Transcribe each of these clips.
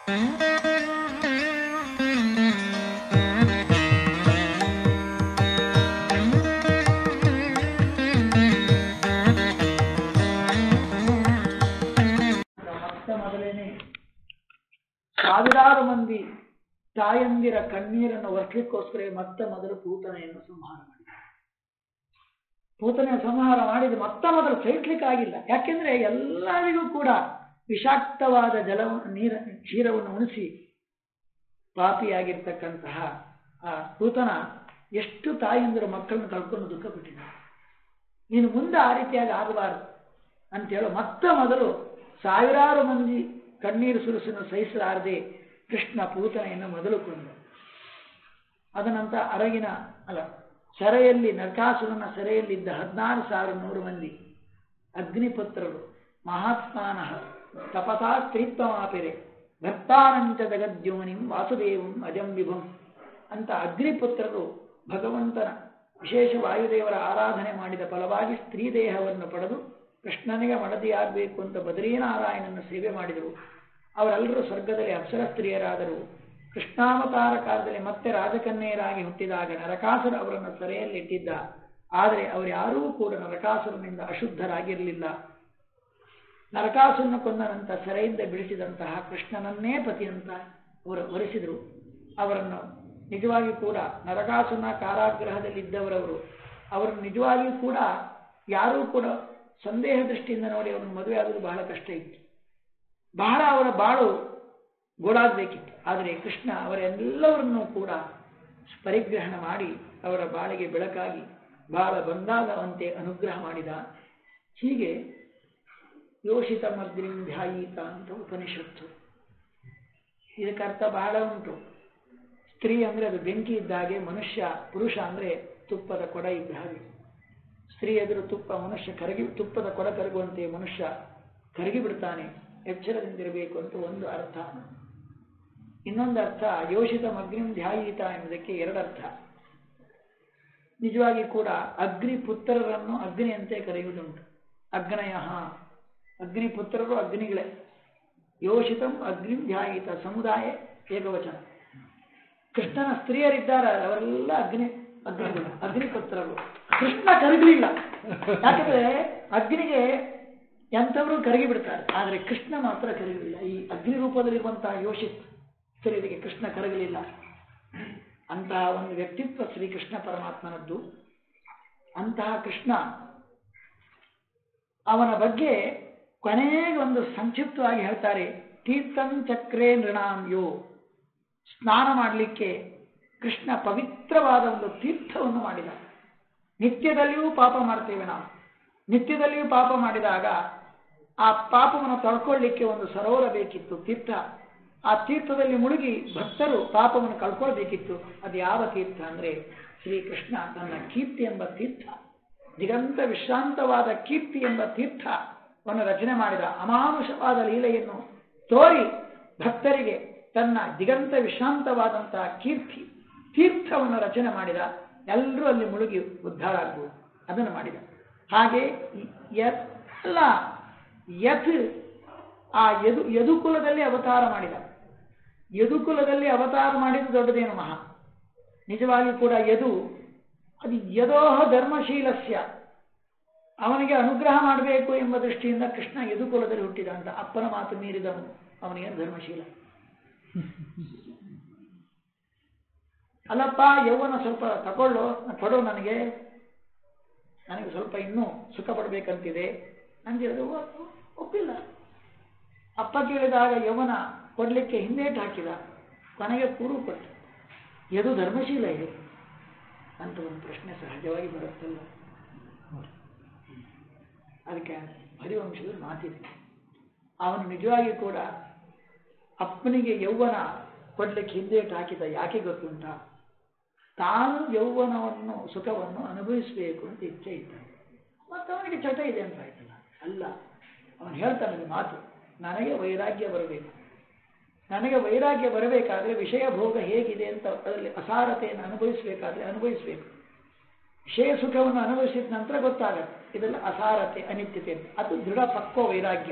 ಮೊತ್ತ ಮೊದಲೇನೆ ಸಾವಿರಾರು ಮಂದಿ ತಾಯಂದಿರ ಕಣ್ಣೀರನ್ನು ಒರೆಸ್ಲಿಕ್ಕೋಸ್ಕರ ಮೊತ್ತ ಮೊದಲು ಪೂತನೆಯನ್ನು ಸಂಹಾರ ಮಾಡಿದ ಪೂತನೆಯ ಸಂಹಾರ ಮಾಡಿದ ಮೊತ್ತ ಮೊದಲು ಸಹಿಸ್ಲಿಕ್ಕಾಗಿಲ್ಲ ಯಾಕೆಂದ್ರೆ ಎಲ್ಲರಿಗೂ ಕೂಡ ವಿಷಾಕ್ತವಾದ ಜಲವನ್ನು ನೀರ ಕ್ಷೀರವನ್ನು ಉಣಿಸಿ ಪಾಪಿಯಾಗಿರ್ತಕ್ಕಂತಹ ಆ ಪೂತನ ಎಷ್ಟು ತಾಯಂದಿರ ಮಕ್ಕಳನ್ನು ಕಳ್ಕೊಂಡು ದುಃಖ ಪಟ್ಟಿದ್ದಾರೆ ನೀನು ಮುಂದೆ ಆ ರೀತಿಯಾಗಿ ಆಗಬಾರದು ಅಂತೇಳೋ ಮೊತ್ತ ಮೊದಲು ಸಾವಿರಾರು ಮಂದಿ ಕಣ್ಣೀರು ಸುರುಸನ್ನು ಸಹಿಸಲಾರದೆ ಕೃಷ್ಣ ಪೂತನೆಯನ್ನು ಮೊದಲು ಕೊಂದ ಅದನಂತರ ಅರಗಿನ ಅಲ್ಲ ಸೆರೆಯಲ್ಲಿ ನರಕಾಸುರನ ಸೆರೆಯಲ್ಲಿದ್ದ ಹದಿನಾರು ಸಾವಿರ ನೂರು ಮಂದಿ ಅಗ್ನಿಪುತ್ರರು ಮಹಾತ್ಮಾನ ತಪಸಾ ಸ್ತ್ರೀತ್ವಮಾಪಿರೆ ಭಕ್ತಾನಂಚ ಜಗದ್ಯೋನಿಂ ವಾಸುದೇವಂ ಅಜಂ ವಿಭುಂ ಅಂತ ಅಗ್ನಿಪುತ್ರರು ಭಗವಂತನ ವಿಶೇಷ ವಾಯುದೇವರ ಆರಾಧನೆ ಮಾಡಿದ ಫಲವಾಗಿ ಸ್ತ್ರೀ ದೇಹವನ್ನು ಪಡೆದು ಕೃಷ್ಣನಿಗೆ ಮಡದಿಯಾಗಬೇಕು ಅಂತ ಬದರೀನಾರಾಯಣನ ಸೇವೆ ಮಾಡಿದರು ಅವರೆಲ್ಲರೂ ಸ್ವರ್ಗದಲ್ಲಿ ಅಪ್ಸರ ಸ್ತ್ರೀಯರಾದರು ಕೃಷ್ಣಾವತಾರ ಕಾಲದಲ್ಲಿ ಮತ್ತೆ ರಾಜಕನ್ಯೆಯರಾಗಿ ಹುಟ್ಟಿದಾಗ ನರಕಾಸುರ ಅವರನ್ನು ಸೆರೆಯಲ್ಲಿಟ್ಟಿದ್ದ ಆದರೆ ಅವರ್ಯಾರೂ ಕೂಡ ನರಕಾಸುರನಿಂದ ಅಶುದ್ಧರಾಗಿರಲಿಲ್ಲ ನರಕಾಸುರನ ಕೊಂದ ನಂತರ ಸೆರೆಯಿಂದ ಬಿಡಿಸಿದಂತಹ ಕೃಷ್ಣನನ್ನೇ ಪತಿ ಅಂತ ಅವರು ವರಿಸಿದರು ಅವರನ್ನು ನಿಜವಾಗಿಯೂ ಕೂಡ ನರಕಾಸುರನ ಕಾರಾಗೃಹದಲ್ಲಿದ್ದವರವರು ಅವರನ್ನು ನಿಜವಾಗಿಯೂ ಕೂಡ ಯಾರೂ ಕೂಡ ಸಂದೇಹ ದೃಷ್ಟಿಯಿಂದ ನೋಡಿ ಅವರನ್ನು ಮದುವೆ ಆಗೋದು ಬಹಳ ಕಷ್ಟ ಇತ್ತು ಬಹಳ ಅವರ ಬಾಳು ಗೋಳಾಗಬೇಕಿತ್ತು ಆದರೆ ಕೃಷ್ಣ ಅವರೆಲ್ಲವರನ್ನೂ ಕೂಡ ಪರಿಗ್ರಹಣ ಮಾಡಿ ಅವರ ಬಾಳಿಗೆ ಬೆಳಕಾಗಿ ಬಹಳ ಬಂದಾಗವಂತೆ ಅನುಗ್ರಹ ಮಾಡಿದ ಹೀಗೆ ಯೋಷಿತ ಮಗ್ರಿಂ ಧ್ಯಾಯೀತ ಅಂತ ಉಪನಿಷತ್ತು ಇದಕ್ಕೆ ಅರ್ಥ ಬಹಳ ಉಂಟು ಸ್ತ್ರೀ ಅಂದರೆ ಅದು ಬೆಂಕಿ ಇದ್ದಾಗೆ ಮನುಷ್ಯ ಪುರುಷ ಅಂದರೆ ತುಪ್ಪದ ಕೊಡ ಇದ್ದ ಹಾಗೆ ಸ್ತ್ರೀ ಎದುರು ತುಪ್ಪ ಮನುಷ್ಯ ಕರಗಿ ತುಪ್ಪದ ಕೊಡ ಕರಗುವಂತೆ ಮನುಷ್ಯ ಕರಗಿ ಬಿಡ್ತಾನೆ ಎಚ್ಚರದಿಂದಿರಬೇಕು ಅಂತ ಒಂದು ಅರ್ಥ ಇನ್ನೊಂದು ಅರ್ಥ ಯೋಷಿತ ಅಗ್ನಿಂ ಧ್ಯಾಯೀತ ಎಂಬುದಕ್ಕೆ ಎರಡರ್ಥ ನಿಜವಾಗಿ ಕೂಡ ಅಗ್ನಿ ಪುತ್ರರನ್ನು ಅಗ್ನಿಯಂತೆ ಕರೆಯುವುದುಂಟು ಅಗ್ನಯ ಅಗ್ನಿ ಪುತ್ರರು ಅಗ್ನಿಗಳೇ ಯೋಷಿತಂ ಅಗ್ನಿಂ ಧ್ಯಾಯಿತ ಸಮುದಾಯ ಏಕವಚನ ಕೃಷ್ಣನ ಸ್ತ್ರೀಯರಿದ್ದಾರೆ ಅವರೆಲ್ಲ ಅಗ್ನಿ ಅಗ್ನಿಗಳು ಅಗ್ನಿಪುತ್ರರು ಕೃಷ್ಣ ಕರಗಲಿಲ್ಲ ಯಾಕಂದ್ರೆ ಅಗ್ನಿಗೆ ಎಂಥವರು ಕರಗಿ ಬಿಡ್ತಾರೆ ಆದರೆ ಕೃಷ್ಣ ಮಾತ್ರ ಕರಗಲಿಲ್ಲ ಈ ಅಗ್ನಿ ರೂಪದಲ್ಲಿರುವಂತಹ ಯೋಷಿತ್ ಸ್ತ್ರೀಯರಿಗೆ ಕೃಷ್ಣ ಕರಗಲಿಲ್ಲ ಅಂತಹ ಒಂದು ವ್ಯಕ್ತಿತ್ವ ಶ್ರೀಕೃಷ್ಣ ಪರಮಾತ್ಮನದ್ದು ಅಂತಹ ಕೃಷ್ಣ ಅವನ ಬಗ್ಗೆ ಕೊನೆಗೆ ಒಂದು ಸಂಕ್ಷಿಪ್ತವಾಗಿ ಹೇಳ್ತಾರೆ ತೀರ್ಥಂ ಚಕ್ರೇ ನೃಣಾಂ ಯೋ ಸ್ನಾನ ಮಾಡಲಿಕ್ಕೆ ಕೃಷ್ಣ ಪವಿತ್ರವಾದ ಒಂದು ತೀರ್ಥವನ್ನು ಮಾಡಿದ ನಿತ್ಯದಲ್ಲಿಯೂ ಪಾಪ ಮಾಡ್ತೇವೆ ನಾವು ನಿತ್ಯದಲ್ಲಿಯೂ ಪಾಪ ಮಾಡಿದಾಗ ಆ ಪಾಪವನ್ನು ತೊಳ್ಕೊಳ್ಳಿಕ್ಕೆ ಒಂದು ಸರೋವರ ಬೇಕಿತ್ತು ತೀರ್ಥ ಆ ತೀರ್ಥದಲ್ಲಿ ಮುಳುಗಿ ಭಕ್ತರು ಪಾಪವನ್ನು ಕಳ್ಕೊಳ್ಬೇಕಿತ್ತು ಅದು ಯಾವ ತೀರ್ಥ ಅಂದರೆ ಶ್ರೀಕೃಷ್ಣ ತನ್ನ ಕೀರ್ತಿ ಎಂಬ ತೀರ್ಥ ದಿಗಂತ ವಿಶ್ರಾಂತವಾದ ಕೀರ್ತಿ ಎಂಬ ತೀರ್ಥವನ್ನು ರಚನೆ ಮಾಡಿದ ಅಮಾನುಷವಾದ ಲೀಲೆಯನ್ನು ತೋರಿ ಭಕ್ತರಿಗೆ ತನ್ನ ದಿಗಂತ ವಿಶ್ರಾಂತವಾದಂತಹ ಕೀರ್ತಿ ತೀರ್ಥವನ್ನು ರಚನೆ ಮಾಡಿದ ಎಲ್ಲರೂ ಅಲ್ಲಿ ಮುಳುಗಿ ಉದ್ಧಾರ ಆಗ್ಬೋದು ಅದನ್ನು ಮಾಡಿದ ಹಾಗೆ ಎಲ್ಲ ಯತ್ ಆ ಯದು ಯದುಕುಲದಲ್ಲಿ ಅವತಾರ ಮಾಡಿದ ಯದುಕುಲದಲ್ಲಿ ಅವತಾರ ಮಾಡಿದ ದೊಡ್ಡದೇನು ಮಹಾ ನಿಜವಾಗಿ ಕೂಡ ಯದು ಅದು ಯದೋಹ ಧರ್ಮಶೀಲಸ್ಯ ಅವನಿಗೆ ಅನುಗ್ರಹ ಮಾಡಬೇಕು ಎಂಬ ದೃಷ್ಟಿಯಿಂದ ಕೃಷ್ಣ ಯದುಕುಲದಲ್ಲಿ ಹುಟ್ಟಿದ ಅಂತ ಅಪ್ಪನ ಮಾತು ಮೀರಿದವನು ಅವನಿಗೆ ಧರ್ಮಶೀಲ ಅಲ್ಲಪ್ಪ ಯೌವನ ಸ್ವಲ್ಪ ತಗೊಳ್ಳೋ ಕೊಡು ನನಗೆ ನನಗೆ ಸ್ವಲ್ಪ ಇನ್ನೂ ಸುಖ ಪಡಬೇಕಂತಿದೆ ನನಗೆ ಅದು ಒಪ್ಪಿಲ್ಲ ಅಪ್ಪ ಕೇಳಿದಾಗ ಯೌವನ ಕೊಡಲಿಕ್ಕೆ ಹಿಂದೇಟು ಹಾಕಿದ ಕೊನೆಗೆ ಪೂರ್ವ ಕೊಟ್ಟ ಯದು ಧರ್ಮಶೀಲ ಇದು ಅಂತ ಒಂದು ಪ್ರಶ್ನೆ ಸಹಜವಾಗಿ ಬರುತ್ತಲ್ಲ ಅದಕ್ಕೆ ಹರಿವಂಶದ ಮಾತಿದೆ ಅವನು ನಿಜವಾಗಿ ಕೂಡ ಅಪ್ಪನಿಗೆ ಯೌವನ ಕೊಡ್ಲಿಕ್ಕೆ ಹಿಂದೇಟು ಹಾಕಿದ ಯಾಕೆ ಗೊತ್ತುಂಟ ತಾನು ಯೌವನವನ್ನು ಸುಖವನ್ನು ಅನುಭವಿಸಬೇಕು ಅಂತ ಇಚ್ಛೆ ಇದ್ದಾನೆ ಮತ್ತು ಅವನಿಗೆ ಚಟ ಇದೆ ಅಂತ ಆಯ್ತಲ್ಲ ಅಲ್ಲ ಅವನು ಹೇಳ್ತಾನೆ ಮಾತು ನನಗೆ ವೈರಾಗ್ಯ ಬರಬೇಕು ನನಗೆ ವೈರಾಗ್ಯ ಬರಬೇಕಾದ್ರೆ ವಿಷಯ ಭೋಗ ಹೇಗಿದೆ ಅಂತ ಅದರಲ್ಲಿ ಅಸಾರತೆಯನ್ನು ಅನುಭವಿಸಬೇಕಾದ್ರೆ ಅನುಭವಿಸಬೇಕು ವಿಷಯ ಸುಖವನ್ನು ಅನುಭವಿಸಿದ ನಂತರ ಗೊತ್ತಾಗತ್ತೆ ಇದೆಲ್ಲ ಅಸಾರತೆ ಅನಿತ್ಯತೆ ಅಂತ ಅದು ದೃಢ ಪಕ್ವ ವೈರಾಗ್ಯ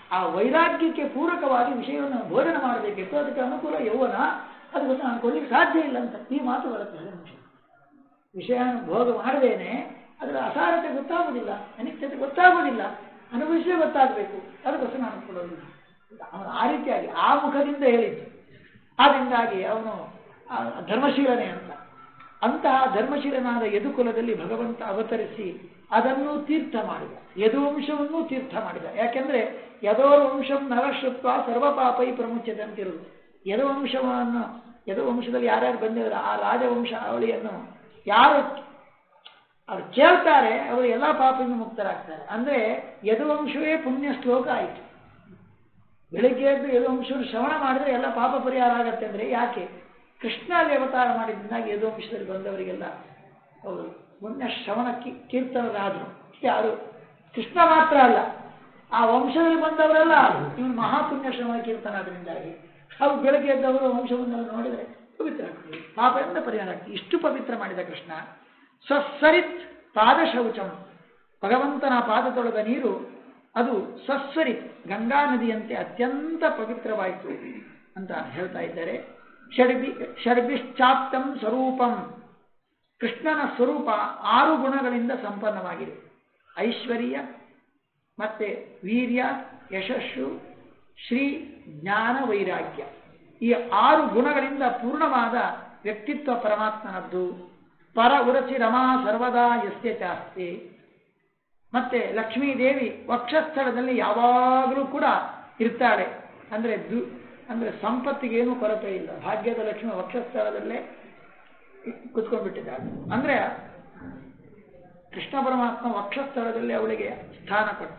ಆ ವೈರಾಗ್ಯಕ್ಕೆ ಪೂರಕವಾಗಿ ವಿಷಯವನ್ನು ಬೋಧನೆ ಮಾಡಬೇಕಿತ್ತು ಅದಕ್ಕೆ ಅನುಕೂಲ ಯೌವನ ಅದು ನಾನು ಕೊಡ್ಲಿಕ್ಕೆ ಸಾಧ್ಯ ಇಲ್ಲ ಅಂತ ಈ ಮಾತು ಬರುತ್ತೆ ಅದೇ ನಿಮಿಷ ವಿಷಯವನ್ನು ಭೋಗ ಮಾಡದೇನೆ ಅದರ ಅಸಾರತೆ ಗೊತ್ತಾಗುವುದಿಲ್ಲ ಅನಿಶ್ಚತೆ ಗೊತ್ತಾಗುವುದಿಲ್ಲ ಅನುಭವಿಸೇ ಗೊತ್ತಾಗಬೇಕು ಅದಕ್ಕೋಸ್ಕರ ನಾನು ಕೊಡೋದಿಲ್ಲ ಅವನು ಆ ರೀತಿಯಾಗಿ ಆ ಮುಖದಿಂದ ಹೇಳಿದ್ದು ಆದ್ದರಿಂದಾಗಿ ಅವನು ಆ, ಧರ್ಮಶೀಲನೆ ಅಂತ ಅಂತಹ ಧರ್ಮಶೀಲನಾದ ಯದುಕುಲದಲ್ಲಿ ಭಗವಂತ ಅವತರಿಸಿ ಅದನ್ನು ತೀರ್ಥ ಮಾಡಿದ ಯದುವಂಶವನ್ನು ತೀರ್ಥ ಮಾಡಿದ ಯಾಕೆಂದ್ರೆ ಯದೋರ್ ವಂಶಂ ನರಶ್ರುತ್ವ ಸರ್ವಪಾಪೈ ಪ್ರಮುಚ್ಯತೆ ಅಂತಿರುವುದು ಯದುವಂಶವನ್ನು ಯದುವಂಶದಲ್ಲಿ ಯಾರ್ಯಾರು ಬಂದಿದ್ದಾರೆ ಆ ರಾಜವಂಶ ಅವಳಿಯನ್ನು ಯಾರು ಅವ್ರು ಕೇಳ್ತಾರೆ ಅವರು ಎಲ್ಲ ಪಾಪದಿಂದ ಮುಕ್ತರಾಗ್ತಾರೆ ಅಂದ್ರೆ ಯದುವಂಶವೇ ಪುಣ್ಯ ಶ್ಲೋಕ ಆಯಿತು ಬೆಳಿಗ್ಗೆ ಎದ್ದು ಯದುವಂಶವನ್ನು ಶ್ರವಣ ಮಾಡಿದ್ರೆ ಎಲ್ಲ ಪಾಪ ಪರಿಹಾರ ಆಗತ್ತೆ ಅಂದ್ರೆ ಯಾಕೆ ಕೃಷ್ಣ ಅಲ್ಲಿ ಅವತಾರ ಮಾಡಿದ್ದಾಗಿ ಯದುವಂಶದಲ್ಲಿ ಬಂದವರಿಗೆಲ್ಲ ಅವರು ಪುಣ್ಯ ಶ್ರವಣಕ್ಕೆ ಕೀರ್ತನರಾದರು ಯಾರು ಕೃಷ್ಣ ಮಾತ್ರ ಅಲ್ಲ ಆ ವಂಶದಲ್ಲಿ ಬಂದವರೆಲ್ಲ ಇವನು ಮಹಾಪುಣ್ಯ ಶ್ರವಣ ಕೀರ್ತನ ಅದರಿಂದಾಗಿ ಅವ್ರು ಬೆಳಗ್ಗೆ ಎದ್ದವರು ವಂಶವನ್ನೆಲ್ಲ ನೋಡಿದರೆ ಪವಿತ್ರ ಆಗ್ತದೆ ಪಾಪದಿಂದ ಪರಿಹಾರ ಆಗ್ತದೆ ಇಷ್ಟು ಪವಿತ್ರ ಮಾಡಿದ ಕೃಷ್ಣ ಸ್ವಸ್ಸರಿತ್ ಪಾದಶೌಚಂ ಭಗವಂತನ ಪಾದ ತೊಳೆದ ನೀರು ಅದು ಸ್ವಸ್ವರಿತ್ ಗಂಗಾ ನದಿಯಂತೆ ಅತ್ಯಂತ ಪವಿತ್ರವಾಯಿತು ಅಂತ ಹೇಳ್ತಾ ಇದ್ದಾರೆ ಷಡ್ಬಿ ಷಡ್ಬಿಶ್ಚಾಪ್ತಂ ಸ್ವರೂಪಂ ಕೃಷ್ಣನ ಸ್ವರೂಪ ಆರು ಗುಣಗಳಿಂದ ಸಂಪನ್ನವಾಗಿದೆ ಐಶ್ವರ್ಯ ಮತ್ತೆ ವೀರ್ಯ ಯಶಸ್ಸು ಶ್ರೀ ಜ್ಞಾನ ವೈರಾಗ್ಯ ಈ ಆರು ಗುಣಗಳಿಂದ ಪೂರ್ಣವಾದ ವ್ಯಕ್ತಿತ್ವ ಪರಮಾತ್ಮನದ್ದು ಪರ ಉರಸಿ ರಮಾ ಸರ್ವದಾ ಯಸ್ಯ ಚಾಸ್ತಿ ಮತ್ತೆ ಲಕ್ಷ್ಮೀದೇವಿ ವಕ್ಷಸ್ಥಳದಲ್ಲಿ ಯಾವಾಗಲೂ ಕೂಡ ಇರ್ತಾಳೆ ಅಂದ್ರೆ ದು ಅಂದ್ರೆ ಸಂಪತ್ತಿಗೇನು ಕೊರತೆ ಇಲ್ಲ ಭಾಗ್ಯದ ಲಕ್ಷ್ಮಿ ವಕ್ಷಸ್ಥಳದಲ್ಲೇ ಕುತ್ಕೊಂಡ್ಬಿಟ್ಟಿದ್ದಾಳೆ ಅಂದ್ರೆ ಕೃಷ್ಣ ಪರಮಾತ್ಮ ವಕ್ಷಸ್ಥಳದಲ್ಲಿ ಅವಳಿಗೆ ಸ್ಥಾನ ಕೊಟ್ಟ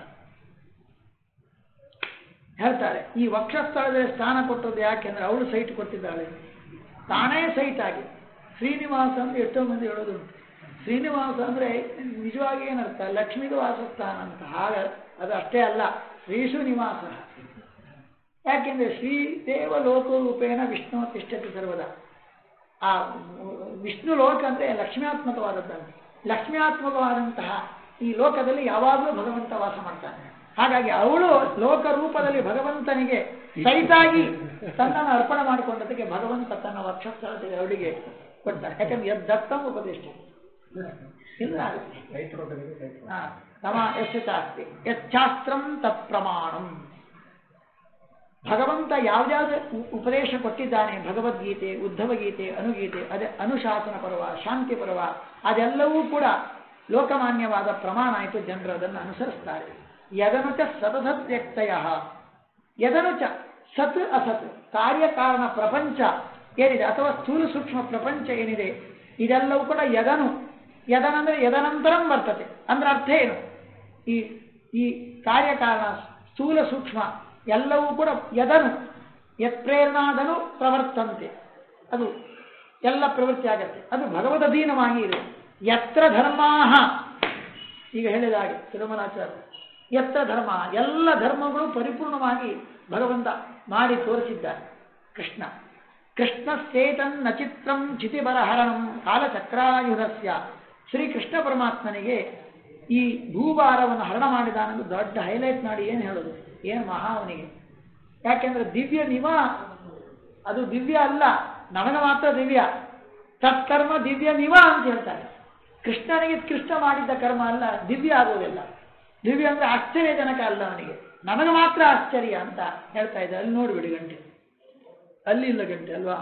ಹೇಳ್ತಾರೆ ಈ ವಕ್ಷಸ್ಥಳದಲ್ಲಿ ಸ್ಥಾನ ಕೊಟ್ಟದ್ದು ಯಾಕೆಂದ್ರೆ ಅವಳು ಸೈಟ್ ಕೊಟ್ಟಿದ್ದಾಳೆ ತಾನೇ ಸೈಟ್ ಆಗಿ ಶ್ರೀನಿವಾಸ ಅಂದ್ರೆ ಎಷ್ಟೋ ಮಂದಿ ಹೇಳೋದುಂಟು ಶ್ರೀನಿವಾಸ ಅಂದ್ರೆ ನಿಜವಾಗಿ ಏನರ್ಥ ಲಕ್ಷ್ಮಿದು ವಾಸಸ್ಥಾನ ಅಂತ ಹಾಗ ಅದು ಅಷ್ಟೇ ಅಲ್ಲ ಶ್ರೀಷು ನಿವಾಸ ಯಾಕೆಂದ್ರೆ ಶ್ರೀದೇವ ಲೋಕರೂಪೇಣ ವಿಷ್ಣು ತಿಷ್ಠತಿ ಸರ್ವದ ಆ ವಿಷ್ಣು ಲೋಕ ಅಂದ್ರೆ ಲಕ್ಷ್ಮ್ಯಾತ್ಮಕವಾದದ್ದಲ್ಲ ಲಕ್ಷ್ಮ್ಯಾತ್ಮಕವಾದಂತಹ ಈ ಲೋಕದಲ್ಲಿ ಯಾವಾಗಲೂ ಭಗವಂತ ವಾಸ ಮಾಡ್ತಾನೆ ಹಾಗಾಗಿ ಅವಳು ಲೋಕ ರೂಪದಲ್ಲಿ ಭಗವಂತನಿಗೆ ಸೈತಾಗಿ ತನ್ನನ್ನು ಅರ್ಪಣೆ ಮಾಡಿಕೊಂಡದಕ್ಕೆ ಭಗವಂತ ತನ್ನ ವಕ್ಷಸ್ಥಳದಲ್ಲಿ ಅವಳಿಗೆ ಕೊಟ್ಟ ಯಾಕಂದ್ರೆ ಯದ್ ದತ್ತಂ ಉಪದೇಶ ಇಲ್ಲ ಹಾ ತಮ ಎಷ್ಟು ಶಾಸ್ತ್ರಿ ಯಚ್ಛಾಸ್ತ್ರಂ ತತ್ ಪ್ರಮಾಣಂ ಭಗವಂತ ಯಾವ್ದಾವ್ದು ಉ- ಉಪದೇಶ ಕೊಟ್ಟಿದ್ದಾನೆ ಭಗವದ್ಗೀತೆ ಉದ್ಧವ ಗೀತೆ ಅನುಗೀತೆ ಅದೇ ಅನುಶಾಸನ ಪರ್ವ ಶಾಂತಿ ಪರ್ವ ಅದೆಲ್ಲವೂ ಕೂಡ ಲೋಕಮಾನ್ಯವಾದ ಪ್ರಮಾಣ ಆಯಿತು ಜನರು ಅದನ್ನು ಅನುಸರಿಸ್ತಾರೆ ಯದನುಚ ಸತಸತ್ ವ್ಯಕ್ತಯ ಯದನುಚ ಸತ್ ಅಸತ್ ಕಾರ್ಯಕಾರಣ ಪ್ರಪಂಚ ಏನಿದೆ ಅಥವಾ ಸ್ಥೂಲ ಸೂಕ್ಷ್ಮ ಪ್ರಪಂಚ ಏನಿದೆ ಇದೆಲ್ಲವೂ ಕೂಡ ಯದನು ಯದನಂದ್ರೆ ಯದನಂತರಂ ಬರ್ತದೆ ಅಂದ್ರೆ ಅರ್ಥ ಏನು ಈ ಈ ಕಾರ್ಯಕಾರಣ ಸ್ಥೂಲ ಸೂಕ್ಷ್ಮ ಎಲ್ಲವೂ ಕೂಡ ಯದನು ಯತ್ಪ್ರೇರಣಾದನು ಪ್ರವರ್ತಂತೆ ಅದು ಎಲ್ಲ ಪ್ರವೃತ್ತಿ ಆಗತ್ತೆ ಅದು ಭಗವದಧೀನವಾಗಿ ಇದೆ ಯತ್ರ ಧರ್ಮಾಹ ಈಗ ಹೇಳಿದ ಹಾಗೆ ತಿರುಮಲಾಚಾರ್ಯ ಯತ್ರ ಧರ್ಮ ಎಲ್ಲ ಧರ್ಮಗಳು ಪರಿಪೂರ್ಣವಾಗಿ ಭಗವಂತ ಮಾಡಿ ತೋರಿಸಿದ್ದಾರೆ ಕೃಷ್ಣ ಕೃಷ್ಣ ಸೇತನ್ ನಚಿತ್ರಂ ಚಿತಿಬರಹರಣಂ ಕಾಲಚಕ್ರಾಯುಧಸ್ಯ ಶ್ರೀ ಕೃಷ್ಣ ಪರಮಾತ್ಮನಿಗೆ ಈ ಭೂಭಾರವನ್ನು ಹರಣ ಮಾಡಿದಾನಂದು ದೊಡ್ಡ ಹೈಲೈಟ್ ಮಾಡಿ ಏನು ಹೇಳೋದು ಏನು ಮಹಾ ಅವನಿಗೆ ಯಾಕೆಂದ್ರೆ ದಿವ್ಯ ನಿವ ಅದು ದಿವ್ಯ ಅಲ್ಲ ನನಗೆ ಮಾತ್ರ ದಿವ್ಯ ತತ್ಕರ್ಮ ದಿವ್ಯ ನಿವ ಅಂತ ಹೇಳ್ತಾರೆ ಕೃಷ್ಣನಿಗೆ ಕೃಷ್ಣ ಮಾಡಿದ್ದ ಕರ್ಮ ಅಲ್ಲ ದಿವ್ಯ ಆಗೋದಿಲ್ಲ ದಿವ್ಯ ಅಂದ್ರೆ ಆಶ್ಚರ್ಯಜನಕ ಅಲ್ಲ ಅವನಿಗೆ ನನಗೆ ಮಾತ್ರ ಆಶ್ಚರ್ಯ ಅಂತ ಹೇಳ್ತಾ ಇದ್ದ ಅಲ್ಲಿ ನೋಡ್ಬಿಡಿ ಗಂಟೆ ಅಲ್ಲಿ ಇಲ್ಲ ಗಂಟೆ ಅಲ್ವಾ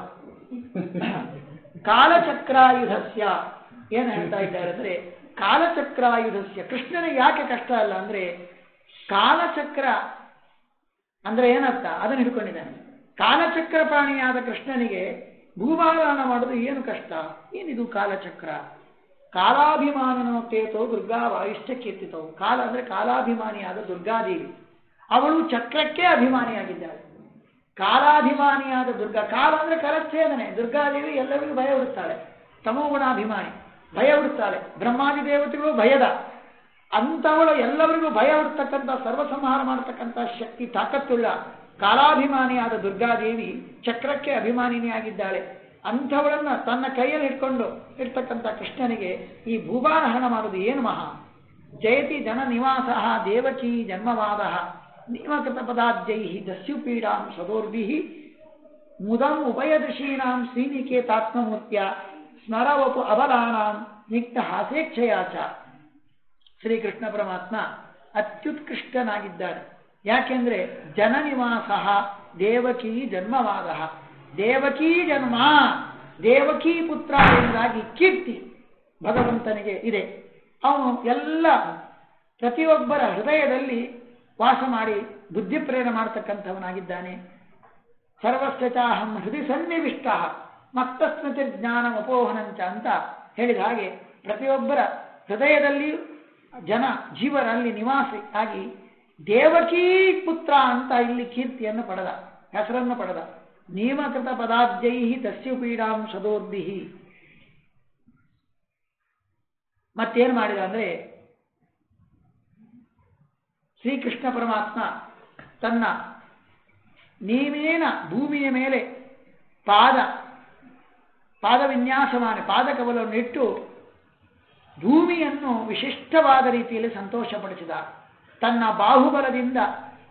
ಕಾಲಚಕ್ರಾಯುಧಸ್ಯ ಏನು ಹೇಳ್ತಾ ಇದ್ದಾರೆ ಅಂದ್ರೆ ಕಾಲಚಕ್ರಾಯುಧಸ್ಯ ಕೃಷ್ಣನಿಗೆ ಯಾಕೆ ಕಷ್ಟ ಅಲ್ಲ ಅಂದ್ರೆ ಕಾಲಚಕ್ರ ಅಂದ್ರೆ ಏನರ್ಥ ಅದನ್ನು ಹಿಡ್ಕೊಂಡಿದ್ದಾನೆ ಕಾಲಚಕ್ರ ಪ್ರಾಣಿಯಾದ ಕೃಷ್ಣನಿಗೆ ಭೂಭಾರಣ ಮಾಡೋದು ಏನು ಕಷ್ಟ ಏನಿದು ಕಾಲಚಕ್ರ ಕಾಲಾಭಿಮಾನಿನೋ ತೇತೋ ದುರ್ಗಾ ವಾಯುಷ್ಠ ಕೀರ್ತಿತವು ಕಾಲ ಅಂದ್ರೆ ಕಾಲಾಭಿಮಾನಿಯಾದ ದುರ್ಗಾದೇವಿ ಅವಳು ಚಕ್ರಕ್ಕೆ ಅಭಿಮಾನಿಯಾಗಿದ್ದಾಳೆ ಕಾಲಾಭಿಮಾನಿಯಾದ ದುರ್ಗಾ ಕಾಲ ಅಂದ್ರೆ ಕರಚ್ಛೇದನೆ ದುರ್ಗಾದೇವಿ ಎಲ್ಲರಿಗೂ ಭಯ ಹುಡುತ್ತಾಳೆ ತಮೋಗುಣಾಭಿಮಾನಿ ಭಯ ಹುಡುತ್ತಾಳೆ ಬ್ರಹ್ಮಾದಿ ದೇವತೆಗಳು ಭಯದ ಅಂಥವಳು ಎಲ್ಲರಿಗೂ ಭಯ ಹುಡ್ತಕ್ಕಂಥ ಸರ್ವಸಂಹಾರ ಮಾಡತಕ್ಕಂಥ ಶಕ್ತಿ ತಾಕತ್ತುಳ್ಳ ಕಾಲಾಭಿಮಾನಿಯಾದ ದುರ್ಗಾದೇವಿ ಚಕ್ರಕ್ಕೆ ಅಭಿಮಾನಿನಿಯಾಗಿದ್ದಾಳೆ ಅಂಥವಳನ್ನ ತನ್ನ ಕೈಯಲ್ಲಿ ಇಟ್ಕೊಂಡು ಇರ್ತಕ್ಕಂಥ ಕೃಷ್ಣನಿಗೆ ಈ ಭೂಭಾರ ಹರಣ ಮಾಡೋದು ಏನು ಮಹಾ ಜಯತಿ ಜನ ನಿವಾಸ ದೇವಕಿ ಜನ್ಮವಾದ ನಿಯಮಕೃತ ಪದಾಬ್ಜೈ ದಸ್ಯುಪೀಡಾಂ ಸದೋರ್ಭಿ ಮುದಂ ಉಭಯದೃಶೀನಾಂ ಶ್ರೀನಿಕೇತಾತ್ಮಮೂರ್ತ್ಯ ಸ್ಮರವಪು ಅಬಲಾನಾಂ ನಿಕ್ತ ಹಾಸ್ಯೇಚ್ಛೆಯಾಚ ಶ್ರೀಕೃಷ್ಣ ಪರಮಾತ್ಮ ಅತ್ಯುತ್ಕೃಷ್ಟನಾಗಿದ್ದಾನೆ ಯಾಕೆಂದ್ರೆ ಜನನಿವಾಸ ದೇವಕೀ ಜನ್ಮವಾದ ದೇವಕೀ ಜನ್ಮ ದೇವಕೀ ಪುತ್ರ ಎಂಬುದಾಗಿ ಕೀರ್ತಿ ಭಗವಂತನಿಗೆ ಇದೆ ಅವನು ಎಲ್ಲ ಪ್ರತಿಯೊಬ್ಬರ ಹೃದಯದಲ್ಲಿ ವಾಸ ಮಾಡಿ ಬುದ್ಧಿ ಪ್ರೇರಣೆ ಮಾಡತಕ್ಕಂಥವನಾಗಿದ್ದಾನೆ ಸರ್ವಸ್ಯಚಾಹಂ ಹೃದಯ ಸನ್ನಿವಿಷ್ಟ ಮತ್ತಸ್ಮೃತಿ ಜ್ಞಾನ ಅಪೋಹನಂಚ ಅಂತ ಹೇಳಿದ ಹಾಗೆ ಪ್ರತಿಯೊಬ್ಬರ ಹೃದಯದಲ್ಲಿ ಜನ ಜೀವರಲ್ಲಿ ನಿವಾಸಿ ಆಗಿ ದೇವಕೀ ಪುತ್ರ ಅಂತ ಇಲ್ಲಿ ಕೀರ್ತಿಯನ್ನು ಪಡೆದ ಹೆಸರನ್ನು ಪಡೆದ ನಿಯಮಕೃತ ಪದಾಬ್ಜೈ ದಸ್ಯುಪೀಡಾಂ ಸದೋರ್ದಿಹಿ ಮತ್ತೇನು ಮಾಡಿದ ಅಂದ್ರೆ ಶ್ರೀಕೃಷ್ಣ ಪರಮಾತ್ಮ ತನ್ನ ನೀವೇನ ಭೂಮಿಯ ಮೇಲೆ ಪಾದ ಪಾದವಿನ್ಯಾಸ ಮಾಡಿ ಪಾದಕವಲವನ್ನು ಇಟ್ಟು ಭೂಮಿಯನ್ನು ವಿಶಿಷ್ಟವಾದ ರೀತಿಯಲ್ಲಿ ಸಂತೋಷಪಡಿಸಿದ ತನ್ನ ಬಾಹುಬಲದಿಂದ